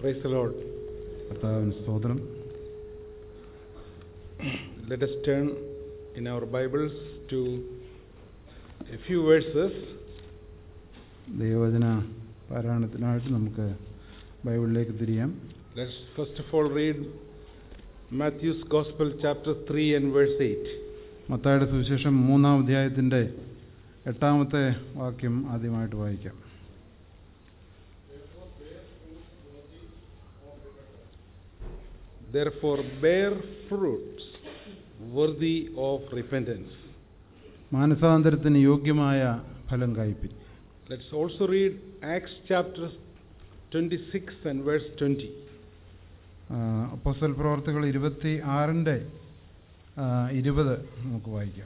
Praise the Lord. കർത്താവിന് സ്തോത്രം Let us turn in our Bibles to a few verses. ദൈവവചന പാരായണത്തിനായിട്ട് നമുക്ക് ബൈബിളിലേക്ക് തിരിയാം Let's first of all read Matthew's Gospel, chapter 3 and verse 8. മത്തായുടെ സുവിശേഷം മൂന്നാം അധ്യായത്തിൻ്റെ എട്ടാമത്തെ വാക്യം ആദ്യമായിട്ട് വായിക്കാം Therefore, bear fruits worthy of repentance. മാനസാന്തരത്തിന് യോഗ്യമായ ഫലം കായ്പിൻ Let's also read Acts chapter 26 and verse 20. Apostle പ്രവർത്തികൾ ഇരുപത്തി ആറിൻ്റെ ഇരുപത് നമുക്ക് വായിക്കാം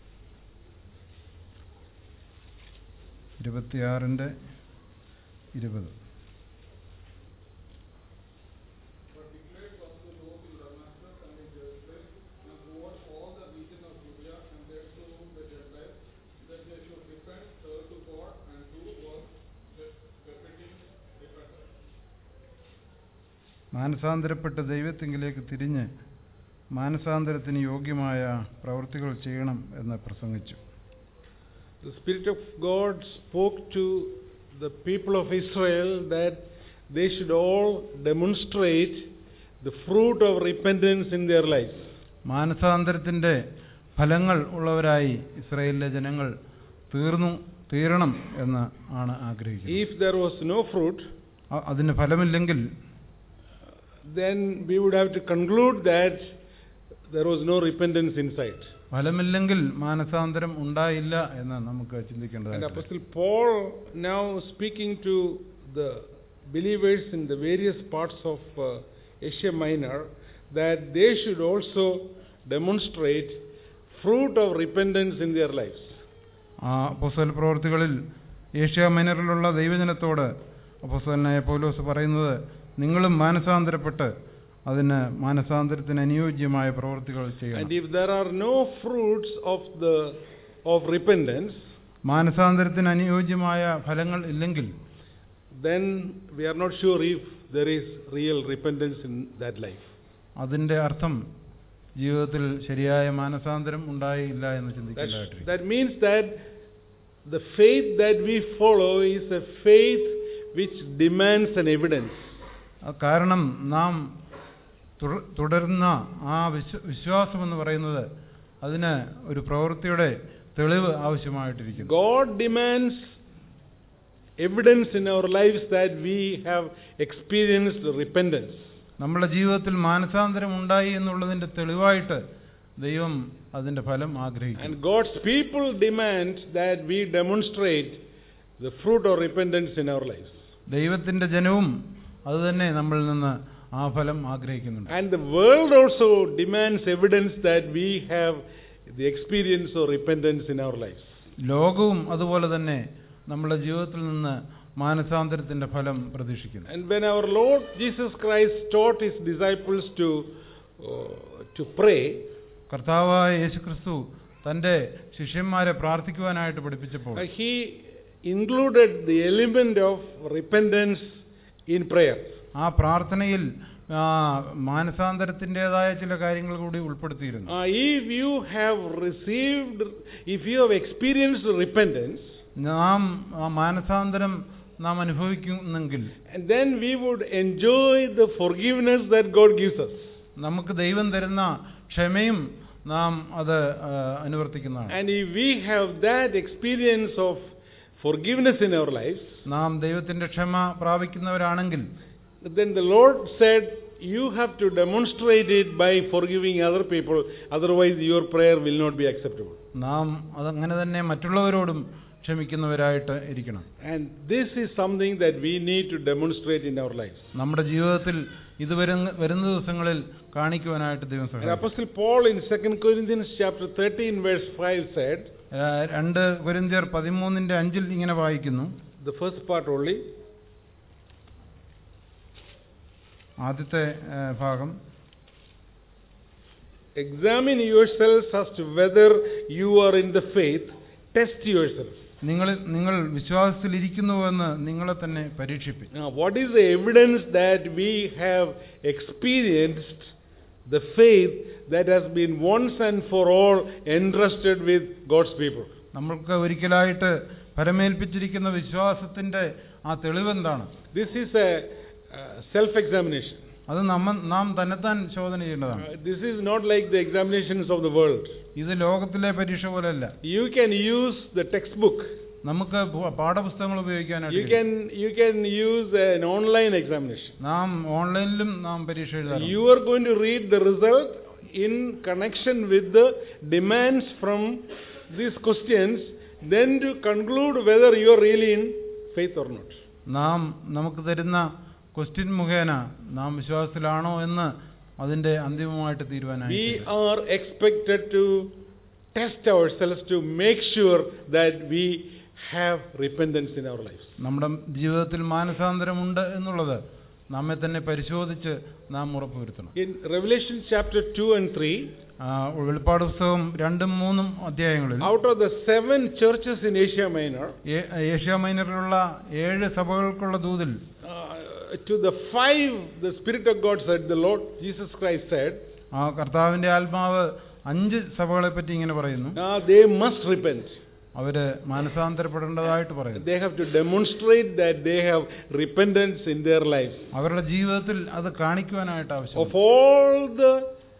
ഇരുപത്തിയാറിൻ്റെ ഇരുപത് മാനസാന്തരപ്പെട്ട് ദൈവത്തിങ്കിലേക്ക് തിരിഞ്ഞ് മാനസാന്തരത്തിന് യോഗ്യമായ പ്രവൃത്തികൾ ചെയ്യണം എന്ന് പ്രസംഗിച്ചു The Spirit of God spoke to the people of Israel that they should all demonstrate the fruit of repentance in their lives. മാനസാന്തരത്തിൻ്റെ ഫലങ്ങൾ ഉള്ളവരായി ഇസ്രായേലിലെ ജനങ്ങൾ തീർന്നു തീരണം എന്ന് ആണ് ആഗ്രഹിക്കുന്നത് If there was no fruit, അ- അതിന് ഫലമില്ലെങ്കിൽ then we would have to conclude that there was no repentance inside. ഫലമില്ലെങ്കിൽ മാനസാന്തരം ഉണ്ടായില്ല എന്ന് നമുക്ക് And ചിന്തിക്കേണ്ടതാണ് Apostle Paul, now speaking to the believers in the various parts of uh, Asia Minor, that they should also demonstrate fruit of repentance in their lives. ആ അപ്പോസ്തല പ്രവർത്തികളിൽ Asia മൈനറിലുള്ള ദൈവജനത്തോട് അപ്പോസ്തലനായ പൗലോസ് പറയുന്നത് നിങ്ങളും മാനസാന്തരപ്പെട്ട് അതിന് മാനസാന്തരത്തിന് അനുയോജ്യമായ പ്രവൃത്തികൾ And ചെയ്യണം if there are no fruits of the of repentance, മാനസാന്തരത്തിന് അനുയോജ്യമായ ഫലങ്ങൾ ഇല്ലെങ്കിൽ then we are not sure if there is real repentance in that life. അതിന്റെ അർത്ഥം ജീവിതത്തിൽ ശരിയായ മാനസാന്തരം ഉണ്ടായില്ല എന്ന് That, ചിന്തിക്കേണ്ടതായിട്ടിരിക്കും that means that the faith that we follow is a faith which demands an evidence. ആ കാരണം നാം തുട- തുടരുന്ന ആ വിശ്വ വിശ്വാസം എന്ന് പറയുന്നത് അതിന് ഒരു പ്രവൃത്തിയുടെ തെളിവ് ആവശ്യമായിട്ടിരിക്കുന്നു God demands evidence in our lives that we have experienced repentance. നമ്മുടെ ജീവിതത്തിൽ മാനസാന്തരം ഉണ്ടായി എന്നുള്ളതിന്റെ തെളിവായിട്ട് ദൈവം അതിന്റെ ഫലം ആഗ്രഹിക്കുന്നു And God's people demand that we demonstrate the fruit of repentance in our lives. ദൈവത്തിന്റെ ജനവും അതുതന്നെ നമ്മളിൽ നിന്ന് ആ ഫലം ആഗ്രഹിക്കുന്നുണ്ട് And the world also demands evidence that we have the experience of repentance in our lives. ലോകവും അതുപോലെ തന്നെ നമ്മുടെ ജീവിതത്തിൽ നിന്ന് മാനസാന്തരത്തിന്റെ ഫലം പ്രതീക്ഷിക്കുന്നു And when our Lord Jesus Christ taught his disciples to, uh, to pray, കർത്താവായ യേശുക്രിസ്തു തന്റെ ശിഷ്യന്മാരെ പ്രാർത്ഥിക്കുവാനായിട്ട് പഠിപ്പിച്ചപ്പോൾ uh, he included the element of repentance in prayer. ആ പ്രാർത്ഥനയിൽ ആ, മാനസാന്തരത്തിൻ്റെതായ ചില കാര്യങ്ങൾ കൂടി ഉൾപ്പെടുത്തിയിരുന്നു Uh, if you have received, if you have experienced repentance, നാം ആ മാനസാന്തരം നാം അനുഭവിക്കുന്നെങ്കിൽ and then we would enjoy the forgiveness that God gives us. നമുക്ക് ദൈവം തരുന്ന ക്ഷമയും നാം അത് ആ, അനുവർത്തിക്കുന്നതാണ് And if we have that experience of forgiveness in our lives, നാം ദൈവത്തിന്റെ ക്ഷമ പ്രാപിക്കുന്നവരാണെങ്കിൽ then the Lord said, You have to demonstrate it by forgiving other people, otherwise, your prayer will not be acceptable. നാം അതങ്ങനെ തന്നെ മറ്റുള്ളവരോടും ക്ഷമിക്കുന്നവരായിട്ട് ഇരിക്കണം And this is something that we need to demonstrate in our lives. നമ്മുടെ ജീവിതത്തിൽ ഇത് വരുന്ന വരുന്ന ദിവസങ്ങളിൽ കാണിക്കുവാനായിട്ട് ദൈവം And സഹായിക്കും Apostle Paul in 2 Corinthians chapter 13 verse 5 said, ആ, രണ്ട് കൊരിന്ത്യർ പതിമൂന്നിന്റെ അഞ്ചിൽ ഇങ്ങനെ വായിക്കുന്നു the first part only, ആദ്യത്തെ ആ, ഭാഗം examine yourselves as to whether you are in the faith, test yourselves. നിങ്ങൾ നിങ്ങൾ വിശ്വാസത്തിലിരിക്കുന്നുവെന്ന് നിങ്ങളെ തന്നെ പരീക്ഷിപ്പിൻ Now, what is the evidence that we have experienced the faith that has been once and for all entrusted with God's people? നമ്മൾക്ക് ഒരിക്കലായിട്ട് പരമേൽപ്പിച്ചിരിക്കുന്ന വിശ്വാസത്തിന്റെ ആ തെളിവെന്താണ് This is a uh, self examination. അത് നമ്മ നാം തന്നെത്താൻ ശോധന ചെയ്യേണ്ടതാണ് this is not like the examinations of the world. ഇത് ലോകത്തിലെ പരീക്ഷ പോലെയല്ല You can use the textbook. നമുക്ക് പ- പാഠപുസ്തകങ്ങൾ You ഉപയോഗിക്കാനായിട്ട് കഴിയും. can you can use an online examination. നാം ഓൺലൈനിലും നാം പരീക്ഷ എഴുതാറുണ്ട് You are going to read the result in connection with the demands from these questions, then to conclude whether you are really in faith or not. നാം നമുക്ക് തരുന്ന question മുഖേന നാം വിശ്വാസത്തിലാണോ എന്ന് അതിന്റെ അന്തിമമായിട്ട് We തീരുമാനമായി are expected to test ourselves to make sure that we have repentance in our lives. നമ്മുടെ ജീവിതത്തിൽ മാനസാന്തരമുണ്ട് എന്നുള്ളത് നമ്മെ തന്നെ പരിശോധിച്ച് നാം ഉറപ്പുവരുത്തണം In Revelation chapter 2 and 3, ആ, വെളിപ്പാട് പുസ്തകം രണ്ടും മൂന്നും അധ്യായങ്ങളിൽ out of the seven churches in Asia Minor, ഏ- ഏഷ്യ മൈനറിലുള്ള ഏഴ് സഭകൾക്കുള്ള ദൂതിൽ uh, to the five, the Spirit of God said, the Lord Jesus Christ said, ആ കർത്താവിന്റെ ആത്മാവ് അഞ്ച് സഭകളെ പറ്റി ഇങ്ങനെ പറയുന്നു uh, they must repent. അവര് മാനസാന്തരപ്പെടേണ്ടതായിട്ട് പറയുന്നു They have to demonstrate that they have repentance in their lives. അവരുടെ ജീവിതത്തിൽ അത് കാണിക്കുവാനായിട്ട് ആവശ്യം Of all the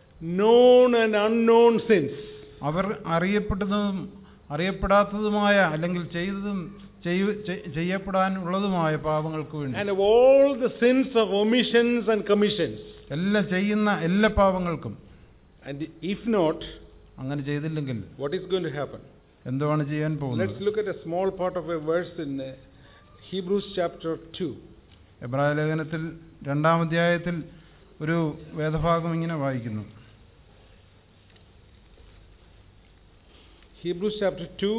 known and unknown sins, അവർ അറിയപ്പെട്ടതും അറിയപ്പെടാത്തതുമായ അല്ലെങ്കിൽ ചെയ്തതും ചെയ്യ- ചെയ്- ചെയ്യപ്പെടാനുള്ളതുമായ പാപങ്ങൾക്ക് വേണ്ടി and of all the sins of omissions and commissions. എല്ലാം ചെയ്യുന്ന എല്ലാ പാപങ്ങൾക്കും And if not, അങ്ങനെ ചെയ്തില്ലെങ്കിൽ what is going to happen? എന്തുവാണ് ചെയ്യാൻ Let's പോകുന്നത് look at a small part of a verse in uh, Hebrews chapter 2. എബ്രായ ലേഖനത്തിൽ രണ്ടാം അധ്യായത്തിൽ ഒരു വേദഭാഗം ഇങ്ങനെ വായിക്കുന്നു Hebrews chapter 2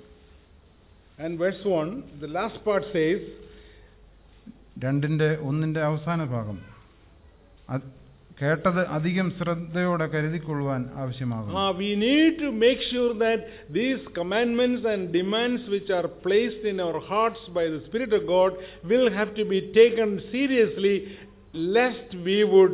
and verse 1, the last part says, രണ്ടിന്റെ ഒന്നിന്റെ അവസാന ഭാഗം അത് കേട്ടത് അധികം ശ്രദ്ധയോടെ കരുതിക്കൊള്ളുവാൻ ആവശ്യമാകും Ah, we need to make sure that these commandments and demands which are placed in our hearts by the Spirit of God will have to be taken seriously lest we would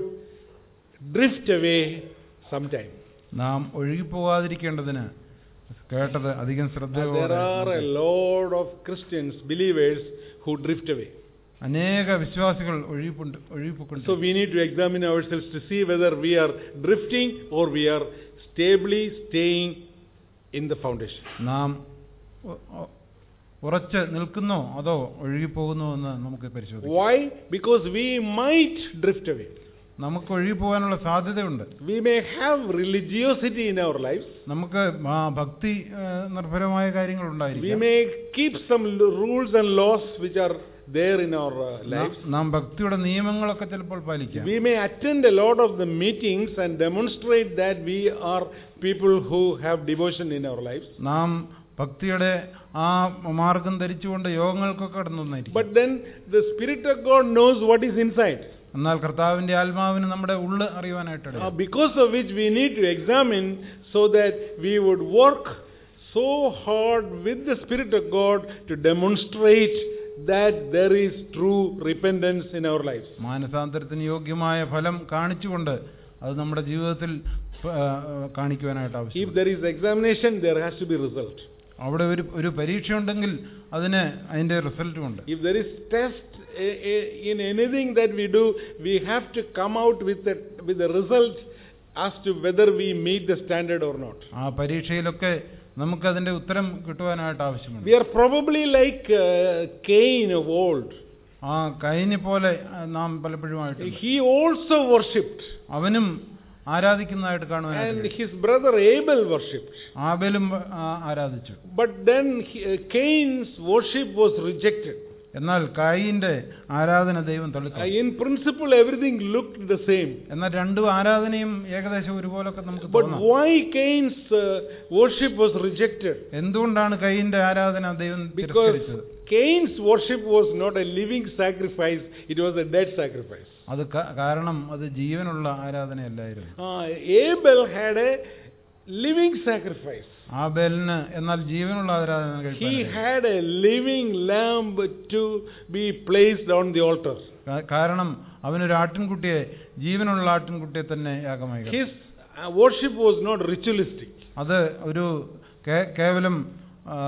drift away sometime. നാം ഒഴുകിപ്പോകാതിരിക്കേണ്ടതിന് കേട്ടത് അധികം And ശ്രദ്ധയോടെ there are a lot of Christians, believers, who drift away. അനേക വിശ്വാസികൾ ഒഴുകിപ്പുണ്ട് ഒഴുകിപ്പോക്കുണ്ട് So we need to examine ourselves to see whether we are drifting or we are stably staying in the foundation. നാം ഉ- ഉ- ഉറച്ച് നിൽക്കുന്നോ അതോ ഒഴുകിപ്പോകുന്നോ എന്ന് നമുക്ക് പരിശോധിക്കാം Why? Because we might drift away. നമുക്ക് ഒഴുകിപ്പോകാനുള്ള സാധ്യതയുണ്ട് We may have religiosity in our lives. നമുക്ക് ആ ഭക്തി ആ, നിർഭരമായ കാര്യങ്ങൾ We ഉണ്ടായിരിക്കും may keep some l- rules and laws which are there in our uh, lives. നാം ഭക്തിയുടെ നിയമങ്ങളൊക്കെ ചിലപ്പോൾ പാലിക്കാം We may attend a lot of the meetings and demonstrate that we are people who have devotion in our lives. നാം ഭക്തിയുടെ ആ മാർഗം ധരിച്ചുകൊണ്ട് യോഗങ്ങൾക്കൊക്കെ കടന്നു വന്നായിരിക്കും But then the Spirit of God knows what is inside. എന്നാൽ കർത്താവിന്റെ ആത്മാവിന് നമ്മുടെ ഉള്ള് അറിയുവാനായിട്ട് Uh, because of which we need to examine so that we would work so hard with the Spirit of God to demonstrate that there is true repentance in our lives. മാനസാന്തരത്തിന് യോഗ്യമായ ഫലം കാണിച്ചുകൊണ്ട് അത് നമ്മുടെ ജീവിതത്തിൽ ആ, കാണിക്കുവാനായിട്ട് If ആവശ്യം there is examination, there has to be result. അവിടെ ഒരു ഒരു പരീക്ഷ ഉണ്ടെങ്കിൽ അതിന് അതിന്റെ റിസൾട്ടും ഉണ്ട് If there is test eh, eh, in anything that we do, we have to come out with a, with a result as to whether we meet the standard or not. ആ പരീക്ഷയിലൊക്കെ നമുക്കതിന്റെ ഉത്തരം കിട്ടുവാനായിട്ട് ആവശ്യമുണ്ട് We are probably like uh, Cain of old. ആ കൈനെ പോലെ ആ, നാം പലപ്പോഴുമായിട്ട് He also worshipped, അവനും ആരാധിക്കുന്നതായിട്ട് and കാണുവാനായിട്ട് his brother Abel worshipped. ആബേലും ആ, ആരാധിച്ചു But then he- uh, Cain's worship was rejected. എന്നാൽ കായിന്റെ ആരാധന ദൈവം Uh, തള്ളിക്കളഞ്ഞു in principle, everything looked the same. എന്നാൽ രണ്ടും ആരാധനയും ഏകദേശം ഒരുപോലൊക്കെ നമുക്ക് But തോന്നാം why Cain's uh, worship was rejected? എന്തുകൊണ്ടാണ് കൈയിന്റെ ആരാധന ദൈവം Because തിരസ്കരിച്ചത് Cain's worship was not a living sacrifice, it was a dead sacrifice. അത് ക- കാരണം അത് ജീവനുള്ള ആരാധനയല്ലായിരുന്നു Uh, Abel had a living sacrifice. ആബേലിന് എന്നാൽ ജീവനുള്ള ആരാധന He കഴിപ്പാൻ had a living lamb to be placed on the altar. കാ- കാരണം അവനൊരു ആട്ടിൻകുട്ടിയെ ജീവനുള്ള ആട്ടിൻകുട്ടിയെ തന്നെ യാഗമായി കഴിച്ചു. His uh, worship was not ritualistic. അത് ഒരു കേ- കേവലം ആ,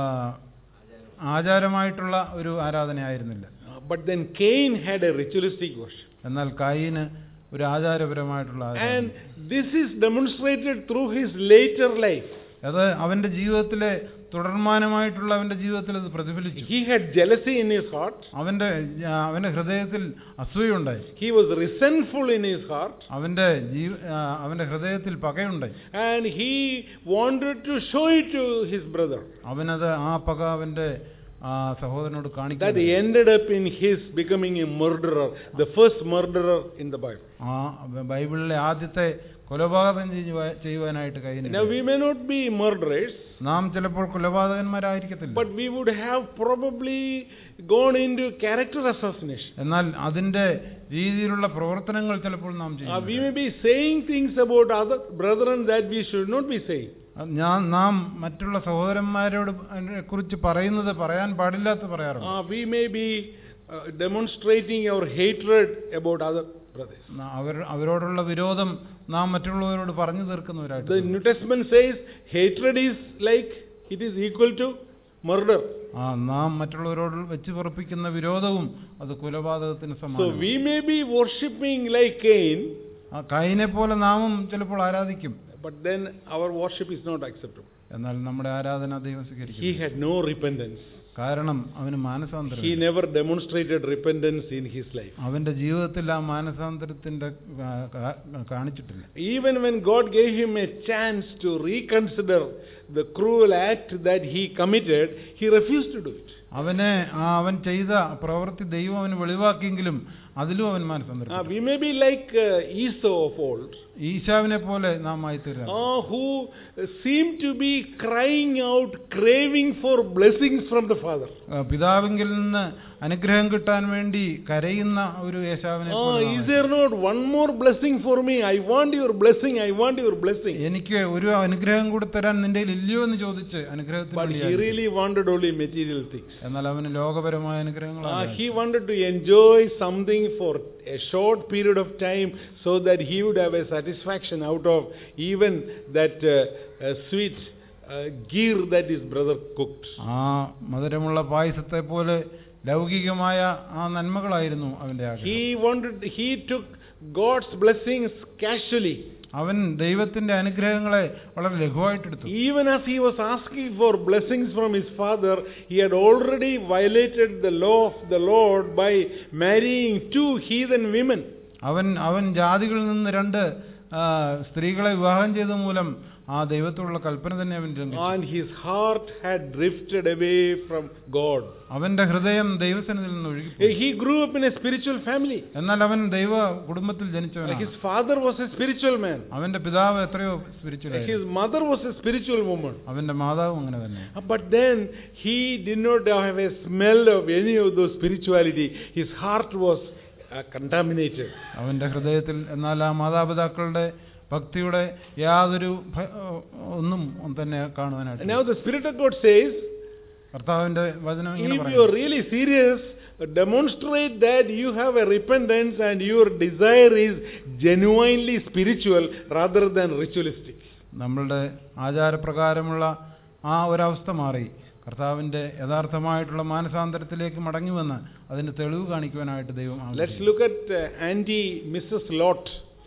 ആചാരമായിട്ടുള്ള ഒരു ആരാധനയായിരുന്നില്ല Uh, But then Cain had a ritualistic worship. എന്നാൽ കായിന് ഒരു ആചാരപരമായിട്ടുള്ള ആരാധന And this is demonstrated through his later life. അത് അവന്റെ ജീവിതത്തിലെ തുടർമാനമായിട്ടുള്ള അവന്റെ ജീവിതത്തിൽ അത് പ്രതിഫലിച്ചു He had jealousy in his heart. അവന്റെ ആ, അവന്റെ ഹൃദയത്തിൽ അസൂയുണ്ടായി He was resentful in his heart. അവന്റെ ജീവ ആ, അവന്റെ ഹൃദയത്തിൽ പകയുണ്ടായി And he wanted to show it to his brother. അവനത് ആ പക അവന്റെ ആ, സഹോദരനോട് That കാണിക്കാൻ ended up in his becoming a murderer, the first murderer in the Bible. ആ ബൈബിളിലെ ആദ്യത്തെ കൊലപാതകം ചെയ്യുവാ- ചെയ്യുവാനായിട്ട് കഴിഞ്ഞു Now we may not be murderers, നാം ചിലപ്പോൾ കൊലപാതകന്മാരായിരിക്കത്തില്ല but we would have probably gone into character assassination. എന്നാൽ അതിന്റെ രീതിയിലുള്ള പ്രവർത്തനങ്ങൾ ചിലപ്പോൾ നാം Uh, ചെയ്യും we may be saying things about other brethren that we should not be saying. ഞാൻ നാം മറ്റുള്ള സഹോദരന്മാരോട് അതിനെ കുറിച്ച് പറയുന്നത് പറയാൻ പാടില്ലാത്ത പറയാറുണ്ട് Uh, we may be uh, demonstrating our hatred about other brothers. ന- അവർ അവരോടുള്ള വിരോധം നാം മറ്റുള്ളവരോട് പറഞ്ഞു തീർക്കുന്നവരായിട്ട് The New Testament says hatred is like it is equal to murder. ആ നാം മറ്റുള്ളവരോട് വെച്ച് പുറപ്പിക്കുന്ന വിരോധവും അത് കൊലപാതകത്തിന് So സമാനം we may be worshipping like Cain, ആ കൈനെ പോലെ നാമും ചിലപ്പോൾ ആരാധിക്കും but then our worship is not acceptable. എന്നാൽ നമ്മുടെ ആരാധന ദൈവം He സ്വീകരിക്കും had no repentance. കാരണം അവന് മാനസാന്തരം He never demonstrated repentance in his life. അവന്റെ ജീവിതത്തിൽ ആ മാനസാന്തരത്തിന്റെ ആ, കാ- കാണിച്ചിട്ടില്ല Even when God gave him a chance to reconsider the cruel act that he committed, he refused to do it. അവനെ ആ അവൻ ചെയ്ത പ്രവൃത്തി ദൈവം അവന് വെളിവാക്കിയെങ്കിലും അതിലും അവൻ മാനസാന്തരം Uh, we may be like uh, Esau of old, ഈശാവിനെ പോലെ നാം ആയിത്തീരാം uh, who seem to be crying out, craving for blessings from the Father. ആ, പിതാവിങ്കിൽ നിന്ന് അനുഗ്രഹം കിട്ടാൻ വേണ്ടി കരയുന്ന ഒരു യേശാവിനെ Oh, പോലെ is നാം there not one more blessing for me? I want your blessing, I want your blessing. എനിക്ക് ഒരു അനുഗ്രഹം കൂടി തരാൻ നിന്റെ കയ്യിൽ ഇല്ലയോ എന്ന് ചോദിച്ച് അനുഗ്രഹത്തിന് But he വേണ്ടി really wanted only material things. എന്നാൽ അവന് ലോകപരമായ Uh, അനുഗ്രഹങ്ങളാണ് he wanted to enjoy something for a short period of time so that he would have a satisfaction out of even that uh, uh, sweet uh, gear that his brother cooked. ആ മധുരമുള്ള പായസത്തെ പോലെ ലൗകികമായ ആ നന്മകളായിരുന്നു അവന്റെ ആഗ്രഹം He wanted, he took God's blessings casually. അവൻ ദൈവത്തിന്റെ അനുഗ്രഹങ്ങളെ വളരെ ലഘുവായിട്ടെടുത്തു Even as he was asking for blessings from his father, he had already violated the law of the Lord by marrying two heathen women. അവൻ അവൻ ജാതികളിൽ നിന്ന് രണ്ട് ആ, സ്ത്രീകളെ വിവാഹം ചെയ്ത മൂലം ആ ദൈവത്തോടുള്ള കൽപ്പന തന്നെ അവൻ ലംഘിച്ചു And his heart had drifted away from God. അവന്റെ ഹൃദയം ദൈവസന്നിധിയിൽ നിന്ന് ഒഴുകി He grew up in a spiritual family. എന്നാൽ അവൻ ദൈവ കുടുംബത്തിൽ ജനിച്ചവനാണ് His father was a spiritual man. അവന്റെ പിതാവ് എത്രയോ spiritual His mother was a spiritual woman. അവന്റെ മാതാവും അങ്ങനെ തന്നെ But then he did not have a smell of any of those spirituality. His heart was uh, contaminated. അവന്റെ ഹൃദയത്തിൽ എന്നാൽ ആ മാതാപിതാക്കളുടെ ഭക്തിയുടെ യാതൊരു ഭ- ഒന്നും തന്നെ കാണുവാനായിട്ട് Now the Spirit of God says, കർത്താവിന്റെ വചനം ഇങ്ങനെ if you പറയുന്നു are really serious, demonstrate that you have a repentance and your desire is genuinely spiritual rather than ritualistic. നമ്മളുടെ ആചാരപ്രകാരമുള്ള ആ ഒരവസ്ഥ മാറി കർത്താവിന്റെ യഥാർത്ഥമായിട്ടുള്ള മാനസാന്തരത്തിലേക്ക് മടങ്ങി വന്ന് അതിന്റെ തെളിവ് കാണിക്കുവാനായിട്ട് ദൈവം Let's ആഗ്രഹിക്കുന്നു. look at uh, Auntie Mrs. Lot.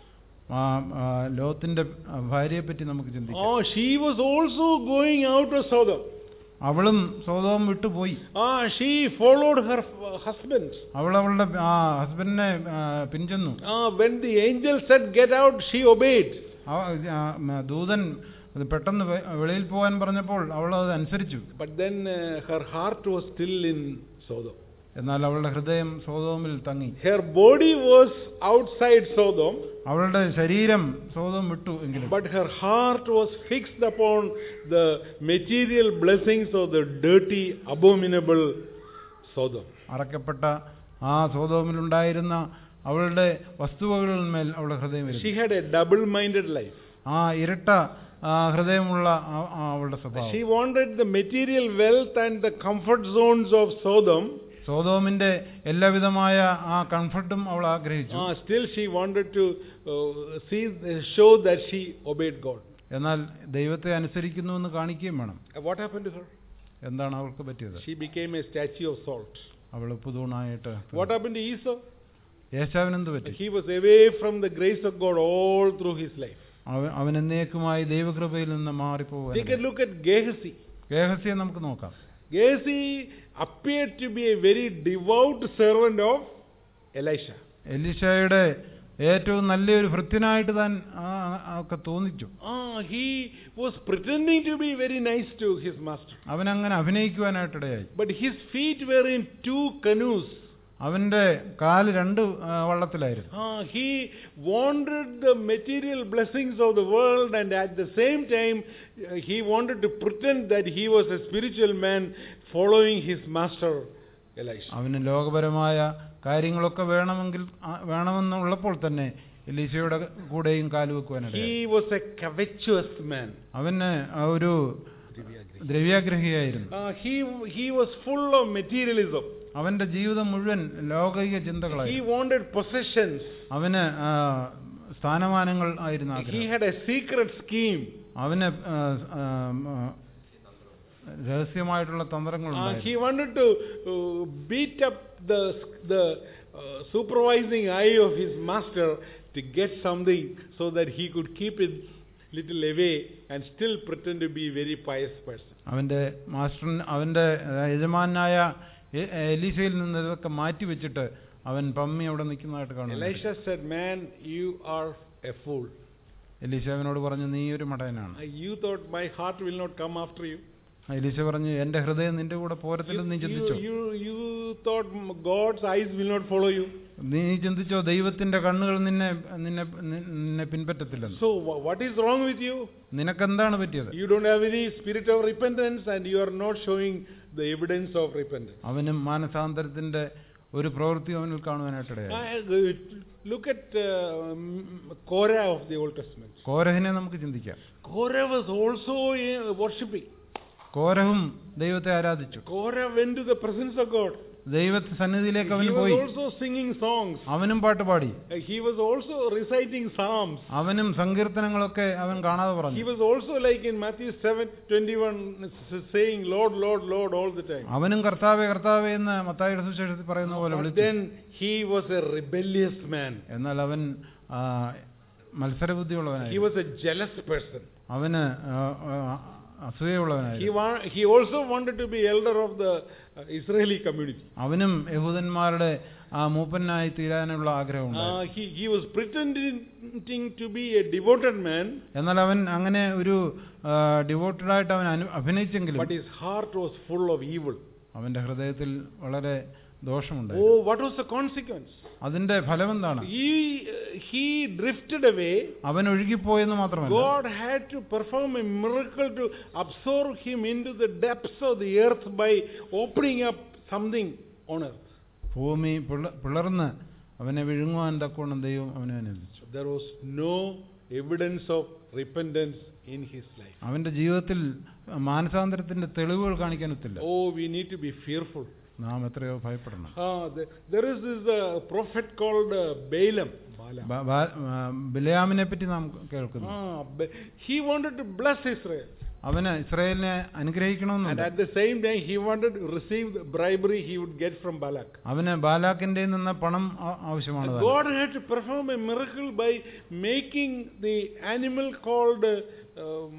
ആ ആ, ലോത്തിന്റെ ഭാര്യയെ പറ്റി നമുക്ക് ചിന്തിക്കാം Oh, she was also going out of Sodom. അവളും സ്വതവും വിട്ടുപോയി Ah, she followed her uh, husband. അവൾ അവളുടെ ആ ഹസ്ബൻഡിനെ ആ, പിൻചെന്നു Ah, when the angel said, Get out, she obeyed. അവ- ആ, മ, ദൂതൻ അത് പെട്ടെന്ന് വെ- വെളിയിൽ പോകാൻ പറഞ്ഞപ്പോൾ അവൾ അത് അനുസരിച്ചു But then uh, her heart was still in Sodom. എന്നാൽ അവളുടെ ഹൃദയം സോതോമിൽ തങ്ങി Her body was outside Sodom, അവളുടെ ശരീരം സോതോം വിട്ടു എങ്കിലും but her heart was fixed upon the material blessings of the dirty, abominable Sodom. അറക്കപ്പെട്ട ആ സോതോമിലുണ്ടായിരുന്ന അവളുടെ വസ്തുവകളിന്മേൽ അവളുടെ ഹൃദയം She വരുന്നു had a double minded life. ആ ഇരട്ട ആ, ഹൃദയമുള്ള ആ- ആ അവളുടെ സ്വഭാവം She wanted the material wealth and the comfort zones of Sodom. സോതോമിന്റെ എല്ലാവിധമായ ആ കംഫർട്ടും അവൾ ആഗ്രഹിച്ചു Uh, still, she wanted to uh, see, show that she obeyed God. എന്നാൽ ദൈവത്തെ അനുസരിക്കുന്നു എന്ന് കാണിക്കുകയും വേണം Uh, What happened to her? എന്താണ് അവൾക്ക് പറ്റിയത് She became a statue of salt. അവൾ ഉപ്പുതൂണായിട്ട് What happened to Esau? യേശാവിനെന്ത് പറ്റി He was away from the grace of God all through his life. അവൻ അവൻ എന്നേക്കുമായി ദൈവകൃപയിൽ നിന്ന് മാറിപ്പോവാൻ Take a look at Gehazi. ഗേഹസ്യെ നമുക്ക് നോക്കാം Gehazi appeared to be a very devout servant of Elisha. എലിശയുടെ ഏറ്റവും നല്ലൊരു ഭൃത്യനായിട്ട് താൻ ആ- ആ- ഒക്കെ തോന്നിച്ചു Ah, he was pretending to be very nice to his master. അവൻ അങ്ങനെ അഭിനയിക്കുവാനായിട്ടിടയായി But his feet were in two canoes. അവന്റെ കാല് രണ്ട് ആ, വള്ളത്തിലായിരുന്നു Ah, he wanted the material blessings of the world, and at the same time, uh, he wanted to pretend that he was a spiritual man following his master Elisha. അവന് ലോകപരമായ കാര്യങ്ങളൊക്കെ വേണമെങ്കിൽ ആ, വേണമെന്നുള്ളപ്പോൾ തന്നെ എലീശയുടെ കൂടെയും കാലുവെക്കുവാനിടയായി He was a covetous man. അവന് ആ ഒരു ദ്രവ്യാഗ്രഹിയായിരുന്നു Uh, he, he was full of materialism. അവന്റെ ജീവിതം മുഴുവൻ ലൗകിക He ചിന്തകളായി wanted possessions. അവന് ആ, സ്ഥാനമാനങ്ങൾ ആയിരുന്നു He ആഗ്രഹം had a secret scheme. അവന് ആ, ആ, ആ, രഹസ്യമായിട്ടുള്ള തന്ത്രങ്ങൾ Uh, ഉണ്ടായിരുന്നു. he wanted to uh, beat up the, the uh, supervising eye of his master to get something so that he could keep it little away and still pretend to be a very pious person. അവന്റെ മാസ്റ്ററിന് അവന്റെ ആ, യജമാനായ A- എലീശയിൽ നിന്ന് ഇതൊക്കെ മാറ്റി വെച്ചിട്ട് അവൻ പമ്മി അവിടെ നിൽക്കുന്നതായിട്ട് കാണുന്നു Elisha said, Man, you are a fool. എലീശ അവനോട് പറഞ്ഞു നീ ഒരു മടയനാണ് Uh, You thought my heart will not come after you. എലീശ പറഞ്ഞു എന്റെ ഹൃദയം നിന്റെ കൂടെ You, പോരത്തില്ലെന്ന് നീ you, ചിന്തിച്ചോ you, you thought God's eyes will not follow you. നീ ചിന്തിച്ചോ ദൈവത്തിന്റെ കണ്ണുകൾ നിന്നെ നിന്നെ നിന്നെ പിൻപറ്റത്തില്ലെന്ന് So, wha- what is wrong with you? നിനക്കെന്താണ് പറ്റിയത് You don't have any spirit of repentance and you are not showing the evidence of repentance. അവനും മാനസാന്തരത്തിന്റെ ഒരു പ്രവൃത്തി അവനിൽ കാണുവാനായിട്ടിടയായി I- Look at uh, Korah of the Old Testament. കോരഹിനെ നമുക്ക് ചിന്തിക്കാം Korah was also uh, worshipping. കോരഹും ദൈവത്തെ ആരാധിച്ചു Korah went to the presence of God. ദൈവത്തെ സന്നിധിയിലേക്ക് He അവൻ was പോയി also singing songs. അവനും പാട്ട് പാടി Uh, He was also reciting psalms. അവനും സങ്കീർത്തനങ്ങളൊക്കെ അവൻ കാണാതെ He പറഞ്ഞു was also like in Matthew 7 21 s- saying, Lord, Lord, Lord, all the time. അവനും കർത്താവെ കർത്താവെ എന്ന് മത്തായിയുടെ സുവിശേഷത്തിൽ പറയുന്ന പോലെ But വിളിച്ചു then he was a rebellious man. എന്നാൽ അവൻ ആ, He മത്സരബുദ്ധിയുള്ളവനായി was a jealous person. അവന് ആ, ആ, He, അസൂയുള്ളവനായി wa- he also wanted to be elder of the uh, Israeli community. അവനും യഹൂദന്മാരുടെ ആ മൂപ്പനായി തീരാനുള്ള ആഗ്രഹമുണ്ട് Uh, he, he was pretending to be a devoted man, എന്നാൽ അവൻ അങ്ങനെ ഒരു ഡിവോട്ടഡ് ആയിട്ട് അവൻ Anu- അഭിനയിച്ചെങ്കിലും but his heart was full of evil. അവന്റെ ഹൃദയത്തിൽ വളരെ ദോഷമുണ്ട് Oh, what was the consequence? അതിന്റെ ഫലം എന്താണ് He, he drifted away. അവൻ ഒഴുകിപ്പോയെന്ന് മാത്രമല്ല God had to perform a miracle to absorb him into the depths of the earth by opening up something on earth. ഭൂമി പിള- പിളർന്ന് അവനെ വിഴുങ്ങുവാൻ തക്കോണം ദൈവം അവനെ അനുവദിച്ചു There was no evidence of repentance in his life. അവന്റെ ജീവിതത്തിൽ മാനസാന്തരത്തിന്റെ തെളിവുകൾ കാണിക്കാനൊത്തില്ല Oh, we need to be fearful. നാം എത്രയോ ഭയപ്പെടണം Ah, the- there is this uh, prophet called uh, Balaam. Balaam. ബ- ബ- ആ, ബിലയാമിനെ പറ്റി നാം കേൾക്കുന്നു Ah, Ba- he wanted to bless Israel. അവന് ഇസ്രായേലിനെ And അനുഗ്രഹിക്കണമെന്നുണ്ട് at the same time, he wanted to receive the bribery he would get from Balak. അവന് ബാലാക്കിന്റെ നിന്ന് പണം ആ- ആവശ്യമാണ് താനും. God had to perform a miracle by making the animal called uh, um,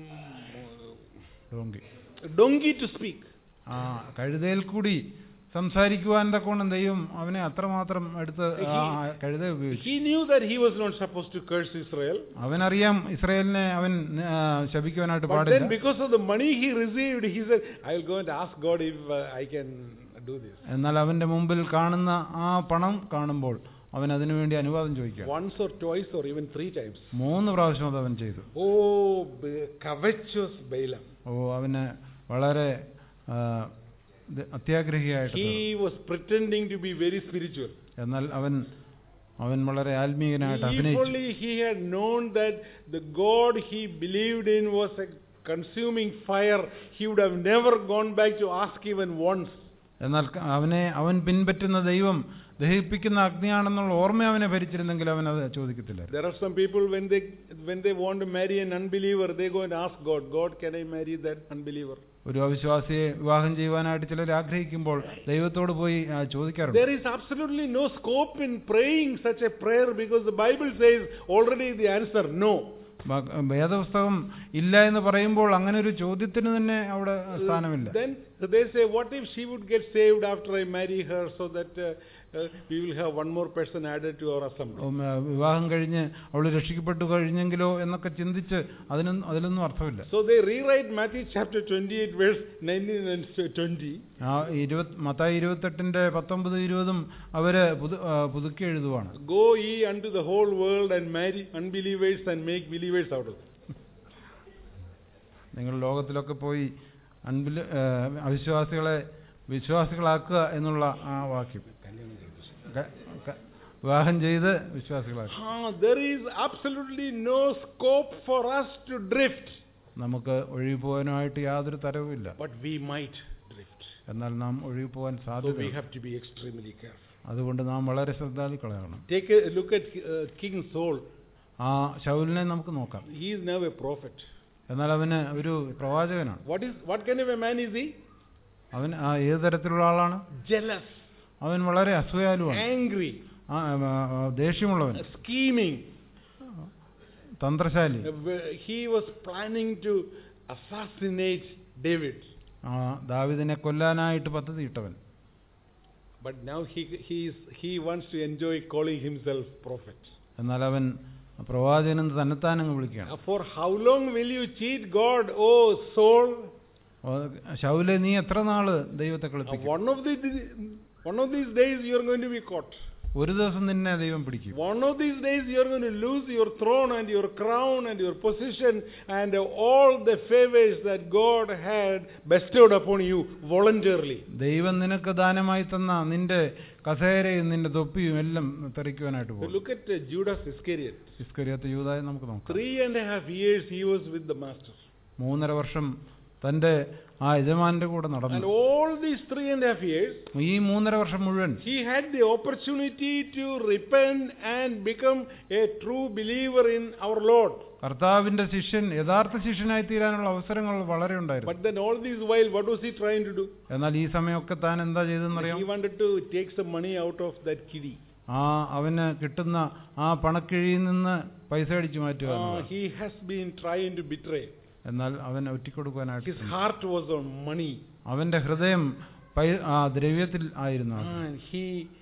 donkey. donkey to speak. ആ കഴുതയിൽ കൂടി സംസാരിക്കുവാൻ തക്കോണം ദൈവം അവനെ അത്രമാത്രം എടുത്ത് ആ കഴുത ഉപയോഗിച്ചു He knew that he was not supposed to curse Israel. അവനറിയാം ഇസ്രായേലിനെ അവൻ ആ, ശപിക്കുവാനായിട്ട് But then, പാടില്ല because of the money he received, he said, I will go and ask God if uh, I can do this. എന്നാൽ അവന്റെ മുമ്പിൽ കാണുന്ന ആ പണം കാണുമ്പോൾ അവൻ അതിനുവേണ്ടി അനുവാദം ചോദിക്കുക Once or twice or even three times. മൂന്ന് പ്രാവശ്യം അത് അവൻ ചെയ്തു Oh, Ba- covetous Balaam. ഓ അവന് വളരെ ആ, ഇത് അത്യാഗ്രഹിയായിട്ട് തീർന്നു. He was pretending to be very spiritual. എന്നാൽ അവൻ അവൻ വളരെ ആത്മീയനായിട്ട് If അഭിനയിച്ചു only he had known that the God he believed in was a consuming fire, he would have never gone back to ask even once. എന്നാൽ ക- അവനെ അവൻ പിൻപറ്റുന്ന ദൈവം ദഹിപ്പിക്കുന്ന അഗ്നിയാണെന്നുള്ള ഓർമ്മ അവനെ ഭരിച്ചിരുന്നെങ്കിൽ അവൻ അത് ചോദിക്കത്തില്ല There are some people when they when they want to marry an unbeliever, they go and ask God, God, can I marry that unbeliever? ഒരു അവിശ്വാസിയെ വിവാഹം ചെയ്യുവാനായിട്ട് ചിലർ ആഗ്രഹിക്കുമ്പോൾ ദൈവത്തോട് പോയി ആ, ചോദിക്കാറുണ്ട് There is absolutely no scope in praying such a prayer because the Bible says already the answer no. ബ- വേദപുസ്തകം ഇല്ല എന്ന് പറയുമ്പോൾ അങ്ങനെ ഒരു ചോദ്യത്തിന് തന്നെ അവിടെ സ്ഥാനമില്ല Then they say, what if she would get saved after I marry her so that uh, uh, we will have one more person added to our assembly? ഉം, ആ, വിവാഹം കഴിഞ്ഞ് അവൾ രക്ഷിക്കപ്പെട്ടു കഴിഞ്ഞെങ്കിലോ എന്നൊക്കെ ചിന്തിച്ച് അതിനൊന്നും അതിലൊന്നും അർത്ഥമില്ല So they rewrite Matthew chapter 28 verse 19 and 20. ആ ഇരുപത് മത്തായി ഇരുപത്തെട്ടിന്റെ പത്തൊമ്പത് ഇരുപതും അവര് പുതു ആ, പുതുക്കി എഴുതുവാണ് Go ye unto the whole world and marry unbelievers and make believers out of them. നിങ്ങൾ ലോകത്തിലൊക്കെ പോയി അൻപിൽ അവിശ്വാസികളെ വിശ്വാസികളാക്കുക എന്നുള്ള ആ വാക്യം ക- ക- വിവാഹം ചെയ്ത് വിശ്വാസികളാക്കുക Ah, there is absolutely no scope for us to drift, നമുക്ക് ഒഴിവ് പോകാനായിട്ട് യാതൊരു തരവുമില്ല but we might drift. എന്നാൽ നാം ഒഴിവ് പോകാൻ So we സാധ്യത have to be extremely careful. അതുകൊണ്ട് നാം വളരെ ശ്രദ്ധാലുക്കളാകണം Take a look at uh, King Saul. ആ ശൗലിനെ നമുക്ക് നോക്കാം He is now a prophet. എന്നാൽ അവന് ഒരു പ്രവാചകനാണ് What is what kind of a man is he? അവൻ ആ ഏത് തരത്തിലുള്ള ആളാണ് Jealous, അവൻ വളരെ അസൂയാലുവാണ് angry, ആ, ആ, ആ, ദേഷ്യമുള്ളവൻ scheming. തന്ത്രശാലി Uh, He was planning to assassinate David. ആ ദാവിദിനെ കൊല്ലാനായിട്ട് പദ്ധതിയിട്ടവൻ But now he, he, is, he wants to enjoy calling himself prophet. എന്നാൽ അവൻ പ്രവാചകനെന്ന് തന്നെത്താനങ്ങ് വിളിക്കുകയാണ് Uh, For how long will you cheat God, O soul? ഓ, ശൗലെ നീ എത്ര നാള് ദൈവത്തെ Uh, കളിപ്പിക്കും One of, the, one of these days you are going to be caught. ഒരു ദിവസം നിന്നെ ദൈവം പിടിക്കും One of these days you are going to lose your throne and your crown and your position and all the favors that God had bestowed upon you voluntarily. ദൈവം നിനക്ക് ദാനമായി തന്ന നിന്റെ കസേരയും നിന്റെ തൊപ്പിയും എല്ലാം തെറിക്കുവാനായിട്ട് So പോകും look at uh, Judas Iscariot. ഇസ്കരിയത്ത് യൂതായി നമുക്ക് നോക്കാം Three and a half years he was with the master. മൂന്നര വർഷം തന്റെ ആ യജമാന്റെ കൂടെ And നടന്നു all these three and a half years, ഈ മൂന്നര വർഷം മുഴുവൻ he had the opportunity to repent and become a true believer in our Lord. കർത്താവിന്റെ ശിഷ്യൻ യഥാർത്ഥ ശിഷ്യനായി തീരാനുള്ള അവസരങ്ങൾ വളരെ ഉണ്ടായിരുന്നു But then all this while, what was he trying to do? എന്നാൽ ഈ സമയമൊക്കെ താൻ എന്താ ചെയ്തെന്നറിയാം He wanted to take some money out of that kiddie. ആ അവന് കിട്ടുന്ന ആ പണക്കിഴിയിൽ നിന്ന് പൈസ അടിച്ചു മാറ്റുക Uh, എന്നതാണ്. he has been trying to betray. എന്നാൽ അവൻ ഒറ്റിക്കൊടുക്കാനായിട്ട് His heart was on money. അവന്റെ ഹൃദയം പൈ- ആ ദ്രവ്യത്തിൽ ആയിരുന്നു And he,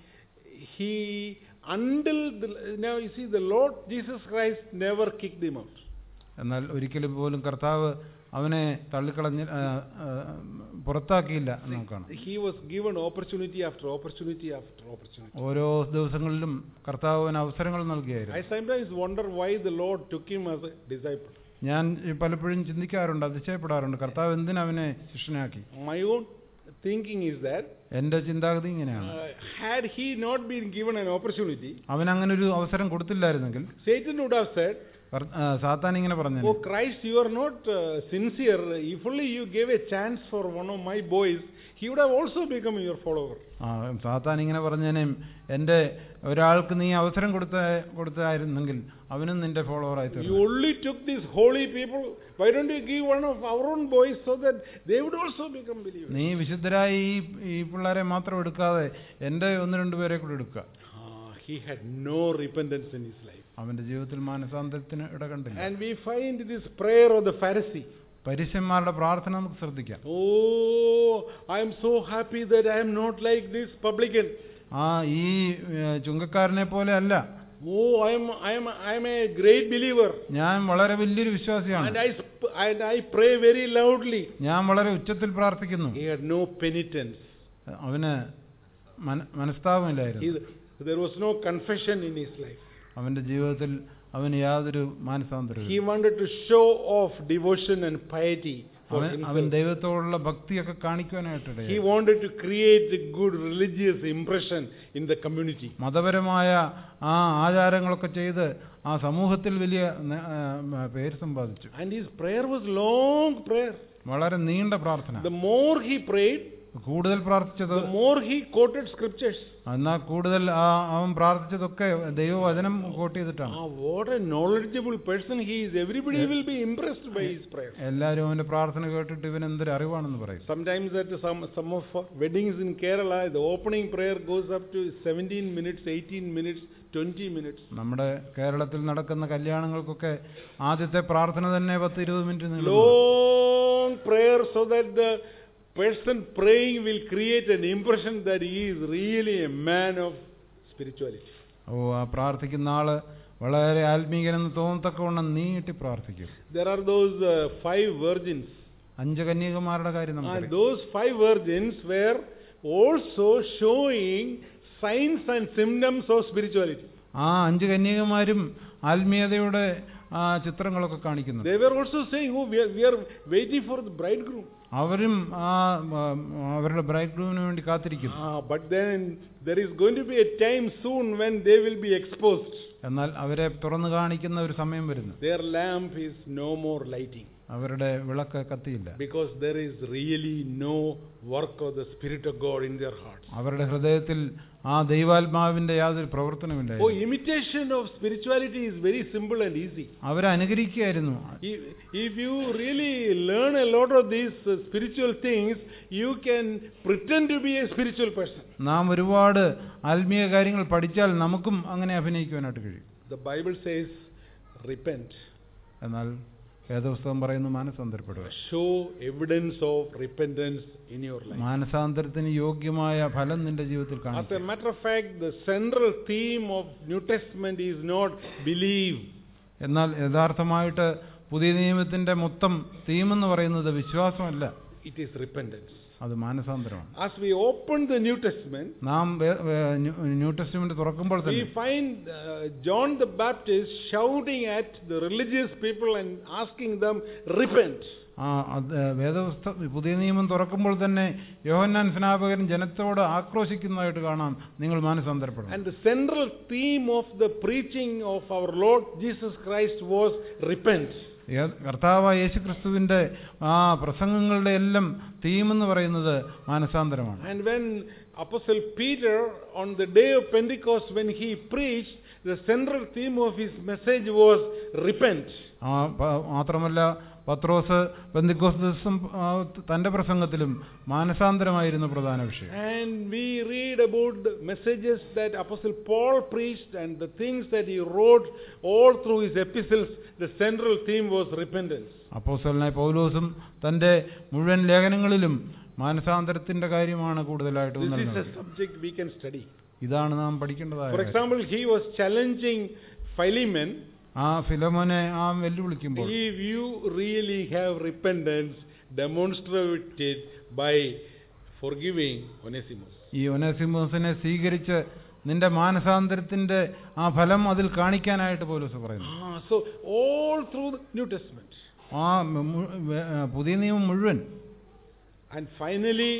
he, until the, now you see, the Lord Jesus Christ never kicked him out. എന്നാൽ ഒരിക്കലും പോലും കർത്താവ് അവനെ തള്ളിക്കളഞ്ഞ് ആ, ആ, പുറത്താക്കിയില്ല എന്ന് നമുക്കാണ് He was given opportunity after opportunity after opportunity. ഓരോ ദിവസങ്ങളിലും കർത്താവ് അവന് അവസരങ്ങൾ നൽകിയായിരുന്നു I sometimes wonder why the Lord took him as a disciple. ഞാൻ പലപ്പോഴും ചിന്തിക്കാറുണ്ട് അതിശയപ്പെടാറുണ്ട് കർത്താവ് എന്തിനു അവനെ ശിഷ്യനാക്കി My own thinking is that എന്റെ ചിന്താഗതി ഇങ്ങനെയാണ് uh, had he not been given an opportunity, അവൻ അങ്ങനെ ഒരു അവസരം കൊടുത്തില്ലായിരുന്നെങ്കിൽ Satan would have said, കർ- ആ, സാത്താൻ ഇങ്ങനെ പറഞ്ഞു Oh Christ, you are not uh, sincere. If only you gave a chance for one of my boys, he would have also become your follower. ആ സാത്താൻ ഇങ്ങനെ പറഞ്ഞേനേം എൻ്റെ ഒരാൾക്ക് നീ അവസരം കൊടുത്ത കൊടുത്തായിരുന്നെങ്കിൽ അവനും നിന്റെ ഫോളോവറായി You തീർന്നു only took these holy people. Why don't you give one of our own boys so that they would also become believers? നീ വിശുദ്ധരായി ഈ ഈ പിള്ളേരെ മാത്രം എടുക്കാതെ എൻ്റെ ഒന്ന് രണ്ട് പേരെ കൂടെ എടുക്കുക Ah, he had no repentance in his life. അവന്റെ ജീവിതത്തിൽ മാനസാന്തരത്തിന് ഇട കണ്ടില്ല And we find this prayer of the Pharisee. പരീശന്മാരുടെ പ്രാർത്ഥന നമുക്ക് ശ്രദ്ധിക്കാം Oh, I am so happy that I am not like this publican. ആ ഈ ഏ, ചുങ്കക്കാരനെ പോലെ അല്ല Oh, I am, I am, I am a great believer. ഞാൻ വളരെ വലിയൊരു വിശ്വാസിയാണ് And I, sp- and I pray very loudly. ഞാൻ വളരെ ഉച്ചത്തിൽ പ്രാർത്ഥിക്കുന്നു He had no penitence. അവന് മന- മനസ്താപമില്ലായിരുന്നു He, there was no confession in his life. അവന്റെ ജീവിതത്തിൽ അവന് യാതൊരു മാനസാന്തരവും He wanted to show off devotion and piety for അവൻ അവൻ himself. ദൈവത്തോടുള്ള ഭക്തിയൊക്കെ He കാണിക്കുവാനായിട്ടിടയായി wanted to create a good religious impression in the community. മതപരമായ ആ ആചാരങ്ങളൊക്കെ ചെയ്ത് ആ സമൂഹത്തിൽ വലിയ ന- ആ, പേര് സമ്പാദിച്ചു And his prayer was long prayer. വളരെ നീണ്ട പ്രാർത്ഥന The more he prayed, കൂടുതൽ പ്രാർത്ഥിച്ചത് the more he quoted scriptures. എന്നാൽ കൂടുതൽ ആ അവൻ പ്രാർത്ഥിച്ചതൊക്കെ ദൈവവചനം കോട്ട് ചെയ്തിട്ടാണ് Ah, what a knowledgeable person he is. Everybody will be impressed by his prayer. എല്ലാവരും അവന്റെ പ്രാർത്ഥന കേട്ടിട്ട് ഇവൻ എന്തൊരു അറിവാണെന്ന് പറയും Sometimes at some, some of our weddings in Kerala, the opening prayer goes up to 17 minutes, 18 minutes, 20 minutes. നമ്മുടെ കേരളത്തിൽ നടക്കുന്ന കല്യാണങ്ങൾക്കൊക്കെ ആദ്യത്തെ പ്രാർത്ഥന തന്നെ പത്ത് ഇരുപത് മിനിറ്റ് നീളുന്നു Long prayer so that the person praying will create an impression that he is really a man of spirituality. ഓ ആ പ്രാർത്ഥിക്കുന്ന ആള് വളരെ ആത്മീകനെന്ന് തോന്നത്തക്കവണ്ണം നീട്ടി പ്രാർത്ഥിക്കും There are those uh, five virgins. അഞ്ച് കന്യകമാരുടെ കാര്യം And നമുക്ക് those five virgins were also showing signs and symptoms of spirituality. ആ അഞ്ച് കന്യകമാരും ആത്മീയതയുടെ ആ ചിത്രങ്ങളൊക്കെ കാണിക്കുന്നു They were also saying, Oh, we are, we are waiting for the bridegroom. അവരും ആ ആ, അവരുടെ ബ്രൈഡ് ഗ്രൂമിന് വേണ്ടി കാത്തിരിക്കുന്നു Ah, but then there is going to be a time soon when they will be exposed. എന്നാൽ അവരെ തുറന്നു കാണിക്കുന്ന ഒരു സമയം വരുന്നു Their lamp is no more lighting അവരുടെ വിളക്ക് കത്തിയില്ല because there is really no work of the Spirit of God in their hearts. അവരുടെ ഹൃദയത്തിൽ ആ ദൈവാത്മാവിന്റെ യാതൊരു പ്രവർത്തനമില്ല Oh, imitation of spirituality is very simple and easy. അവരെ അനുകരിക്കുകയായിരുന്നു If, if you really learn a lot of these uh, spiritual things, you can pretend to be a spiritual person. നാം ഒരുപാട് ആത്മീയ കാര്യങ്ങൾ പഠിച്ചാൽ നമുക്കും അങ്ങനെ അഭിനയിക്കുവാനായിട്ട് കഴിയും The Bible says, repent. എന്നാൽ വേദപുസ്തകം പറയുന്നു മാനസാന്തരപ്പെടുക Show evidence of repentance in your life. മാനസാന്തരത്തിന് യോഗ്യമായ ഫലം നിന്റെ ജീവിതത്തിൽ As a കാണിക്കുക matter of fact, the central theme of New Testament is not believe. എന്നാൽ യഥാർത്ഥമായിട്ട് പുതിയ നിയമത്തിന്റെ മൊത്തം തീം എന്ന് പറയുന്നത് വിശ്വാസമല്ല It is repentance. അത് മാനസാന്തരമാണ് As we open the New Testament, നാം വേ- വേ- ന്യൂ- ന്യൂ ടെസ്റ്റ്മെന്റ് തുറക്കുമ്പോൾ we തന്നെ find uh, John the Baptist shouting at the religious people and asking them, repent. ആ അത് വേദപുസ്ത പുതിയ നിയമം തുറക്കുമ്പോൾ തന്നെ യോഹന്നാൻ സ്നാപകൻ ജനത്തോട് ആക്രോശിക്കുന്നതായിട്ട് കാണാം നിങ്ങൾ മാനസാന്തരപ്പെടണം And the central theme of the preaching of our Lord Jesus Christ was repent. ഏ- കർത്താവായ യേശുക്രിസ്തുവിന്റെ ആ പ്രസംഗങ്ങളുടെ എല്ലാം തീം എന്ന് പറയുന്നത് മാനസാന്തരമാണ് And when Apostle Peter, on the day of Pentecost, when he preached, the central theme of his message was repent. ആ പ- മാത്രമല്ല പത്രോസ് ബന്ധിക്കോസ് ദിവസം ആ, തന്റെ പ്രസംഗത്തിലും മാനസാന്തരമായിരുന്നു പ്രധാന വിഷയം And we read about the messages that Apostle Paul preached and the things that he wrote all through his epistles. The central theme was repentance. അപ്പോസ്തലനായ പൗലോസും തന്റെ മുഴുവൻ ലേഖനങ്ങളിലും മാനസാന്തരത്തിന്റെ കാര്യമാണ് കൂടുതലായിട്ട് This is ഊന്നൽ a നൽകുന്നത്. subject we can study. ഇതാണ് നാം പഠിക്കേണ്ടതായ For കാര്യം. example, he was challenging Philemon ആ ഫിലോമോനെ ആ വെല്ലുവിളിക്കുമ്പോൾ If you really have repentance, demonstrate it by forgiving Onesimus. ഈ ഒനസിമോസിനെ സ്വീകരിച്ച് നിന്റെ മാനസാന്തരത്തിന്റെ ആ ഫലം അതിൽ കാണിക്കാനായിട്ട് പൗലോസ് പറയുന്നു Ah, so all through the New Testament. ആ മു- വേ- ആ, പുതിയ നിയമം മുഴുവൻ And finally,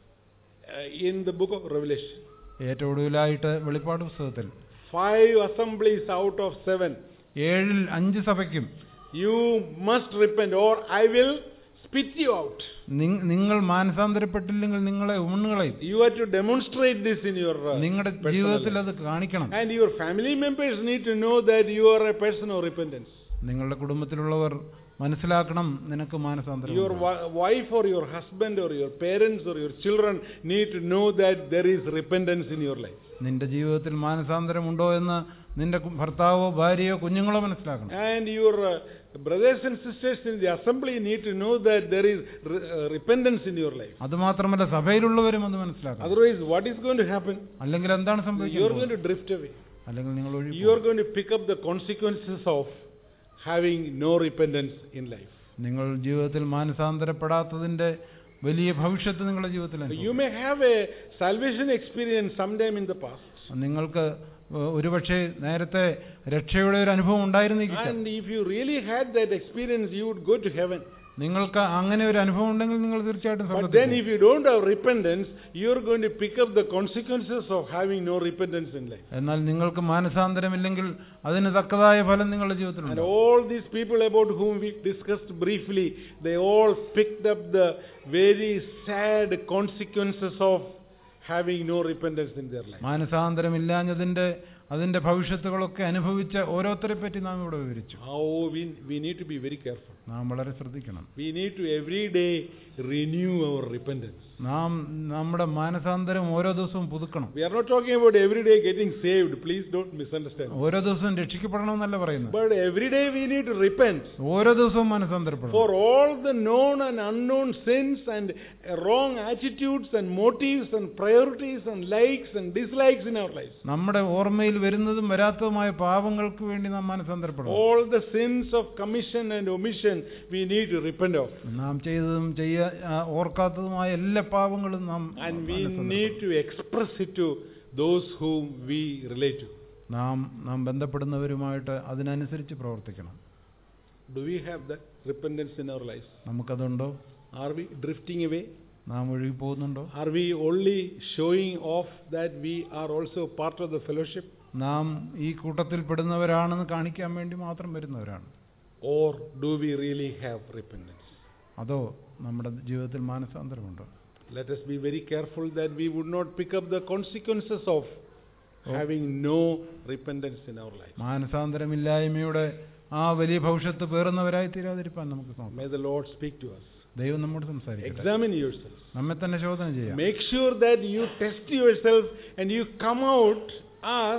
uh, in the book of Revelation, ഏറ്റവും ഒടുവിലായിട്ട് വെളിപ്പാട് പുസ്തകത്തിൽ five assemblies out of seven, ഏഴിൽ അഞ്ച് സഭയ്ക്കും you must repent or I will spit you out. നിങ്- നിങ്ങൾ മാനസാന്തരപ്പെട്ടില്ലെങ്കിൽ നിങ്ങളെ ഉമണ്ണുകളെയും You have to demonstrate this in your uh, നിങ്ങളുടെ personal ജീവിതത്തിൽ life. അത് കാണിക്കണം And your family members need to know that you are a person of repentance. നിങ്ങളുടെ കുടുംബത്തിലുള്ളവർ മനസ്സിലാക്കണം നിനക്ക് മാനസാന്തരം Your ഉണ്ട്. wi- wife or your husband or your parents or your children need to know that there is repentance in your life. നിന്റെ ജീവിതത്തിൽ മാനസാന്തരം ഉണ്ടോ എന്ന് നിന്റെ കു- ഭർത്താവോ ഭാര്യയോ കുഞ്ഞുങ്ങളോ മനസ്സിലാക്കണം And your uh, brothers and sisters in the assembly need to know that there is re- uh, repentance in your life. അതുമാത്രമല്ല സഭയിലുള്ളവരും അത് മനസ്സിലാക്കണം Otherwise, what is going to happen? അല്ലെങ്കിൽ എന്താണ് You are സംഭവിക്കുന്നത് going to drift away. അല്ലെങ്കിൽ നിങ്ങൾ ഒഴി You are going to pick up the consequences of having no repentance in life. നിങ്ങൾ ജീവിതത്തിൽ മാനസാന്തരപ്പെടാത്തതിന്റെ വലിയ ഭവിഷ്യത്ത് നിങ്ങളുടെ ജീവിതത്തിൽ അനുഭവിക്കും. You may have a salvation experience sometime in the past. നിങ്ങൾക്ക് ഏഹ്, ഒരുപക്ഷെ നേരത്തെ രക്ഷയുടെ ഒരു അനുഭവം ഉണ്ടായിരുന്നിരിക്കാം And if you really had that experience, you would go to heaven. നിങ്ങൾക്ക് അങ്ങനെ ഒരു അനുഭവം ഉണ്ടെങ്കിൽ നിങ്ങൾ തീർച്ചയായിട്ടും But സ്വർഗ്ഗത്തിൽ then, പോകും. if you don't have repentance, you're going to pick up the consequences of having no repentance in life. എന്നാൽ നിങ്ങൾക്ക് മാനസാന്തരമില്ലെങ്കിൽ അതിന് തക്കതായ ഫലം നിങ്ങളുടെ And ജീവിതത്തിലുണ്ട് all these people about whom we discussed briefly, they all picked up the very sad consequences of having no repentance in their life. മാനസാന്തരമില്ലാഞ്ഞതിന്റെ അതിന്റെ ഭവിഷ്യത്തുകളൊക്കെ അനുഭവിച്ച ഓരോരുത്തരെ പറ്റി നാം ഇവിടെ വിവരിച്ചു How we, we need to be very careful. നാം വളരെ ശ്രദ്ധിക്കണം We need to every day renew our repentance. നാം നമ്മുടെ മാനസാന്തരം ഓരോ ദിവസവും പുതുക്കണം We are not talking about every day getting saved. Please don't misunderstand. ഓരോ ദിവസവും രക്ഷിക്കപ്പെടണമെന്നല്ല പറയുന്നത് But every day we need to repent ഓരോ ദിവസവും മാനസാന്തരപ്പെടണം for all the known and unknown sins and wrong attitudes and motives and priorities and likes and dislikes in our lives. നമ്മുടെ ഓർമ്മയിൽ വരുന്നതും വരാത്തതുമായ പാപങ്ങൾക്ക് വേണ്ടി നാം മാനസാന്തരപ്പെടണം All the sins of commission and omission we need to repent of. നാം ചെയ്തതും ചെയ്യ ആ, ഓർക്കാത്തതുമായ എല്ലാ പാപങ്ങളും നാം And we മാനസാന്തരപ്പെടണം. need to express it to those whom we relate to. നാം നാം ബന്ധപ്പെടുന്നവരുമായിട്ട് അതിനനുസരിച്ച് പ്രവർത്തിക്കണം Do we have that repentance in our lives? നമുക്കതുണ്ടോ Are we drifting away? നാം ഒഴുകി പോകുന്നുണ്ടോ Are we only showing off that we are also part of the fellowship? നാം ഈ കൂട്ടത്തിൽ പെടുന്നവരാണെന്ന് കാണിക്കാൻ വേണ്ടി മാത്രം വരുന്നവരാണ് Or do we really have repentance? അതോ നമ്മുടെ ജീവിതത്തിൽ മാനസാന്തരമുണ്ടോ Let us be very careful that we would not pick up the consequences of having no repentance in our life. മാനസാന്തരമില്ലായ്മയുടെ ആ വലിയ ഭവിഷ്യത്ത് പേറുന്നവരായി തീരാതിരിക്കാൻ നമുക്ക് നോക്കാം May the Lord speak to us. ദൈവം നമ്മോട് സംസാരിക്കട്ടെ Examine yourselves. നമ്മെ തന്നെ ശോധന ചെയ്യാം Make sure that you test yourself and you come out as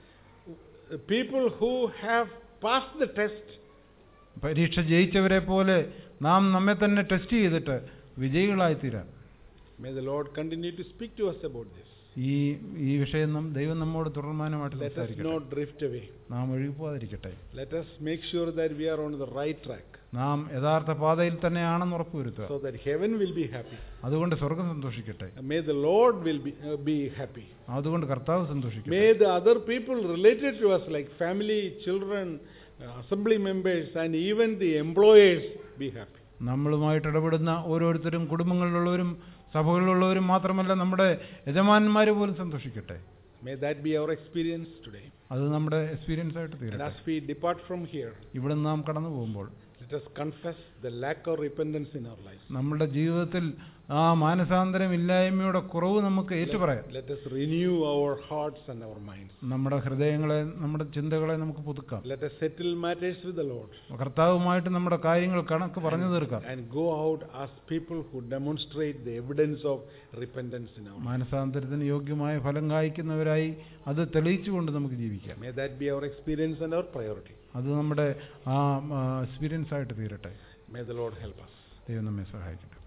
people who have passed the test പരീക്ഷ ജയിച്ചവരെ പോലെ നാം നമ്മെ തന്നെ ടെസ്റ്റ് ചെയ്തിട്ട് വിജയികളായി തീരാം May the Lord continue to speak to us about this. ഈ ഈ വിഷയം നാം ദൈവം നമ്മോട് തുടർമാനമായിട്ട് Let us സംസാരിക്കട്ടെ not drift away. നാം ഒഴുകിപ്പോകാതിരിക്കട്ടെ Let us make sure that we are on the right track നാം യഥാർത്ഥ പാതയിൽ തന്നെയാണെന്ന് ഉറപ്പുവരുത്തുക so that heaven will be happy. അതുകൊണ്ട് സ്വർഗം സന്തോഷിക്കട്ടെ And May the Lord will be, uh, be happy. അതുകൊണ്ട് കർത്താവ് സന്തോഷിക്കട്ടെ May the other people related to us like family, children, uh, assembly members and even the employers be happy. നമ്മളുമായിട്ട് ഇടപെടുന്ന ഓരോരുത്തരും കുടുംബങ്ങളിലുള്ളവരും സഭകളിലുള്ളവരും മാത്രമല്ല നമ്മുടെ യജമാനന്മാർ പോലും സന്തോഷിക്കട്ടെ May that be our experience today. അത് നമ്മുടെ എക്സ്പീരിയൻസ് ആയിട്ട് And തീരട്ടെ as we depart from here, ഇവിടെ നാം കടന്നു പോകുമ്പോൾ let us confess the lack of repentance in our lives. നമ്മുടെ ജീവിതത്തിൽ ആ മാനസാന്തരം ഇല്ലായ്മയുടെ കുറവ് നമുക്ക് ഏറ്റുപറയാം Let us renew our hearts and our minds. നമ്മുടെ ഹൃദയങ്ങളെ നമ്മുടെ ചിന്തകളെ നമുക്ക് പുതുക്കാം Let us settle matters with the Lord കർത്താവുമായിട്ട് നമ്മുടെ കാര്യങ്ങൾ കണക്ക് പറഞ്ഞു തീർക്കാം and go out as people who demonstrate the evidence of repentance in our lives. മാനസാന്തരത്തിന് യോഗ്യമായ ഫലം കായ്ക്കുന്നവരായി അത് തെളിയിച്ചുകൊണ്ട് നമുക്ക് ജീവിക്കാം May that be our experience and our priority. അത് നമ്മുടെ ആ എക്സ്പീരിയൻസ് ആയിട്ട് തീരട്ടെ May the Lord help us. ദൈവം നമ്മെ സഹായിക്കട്ടെ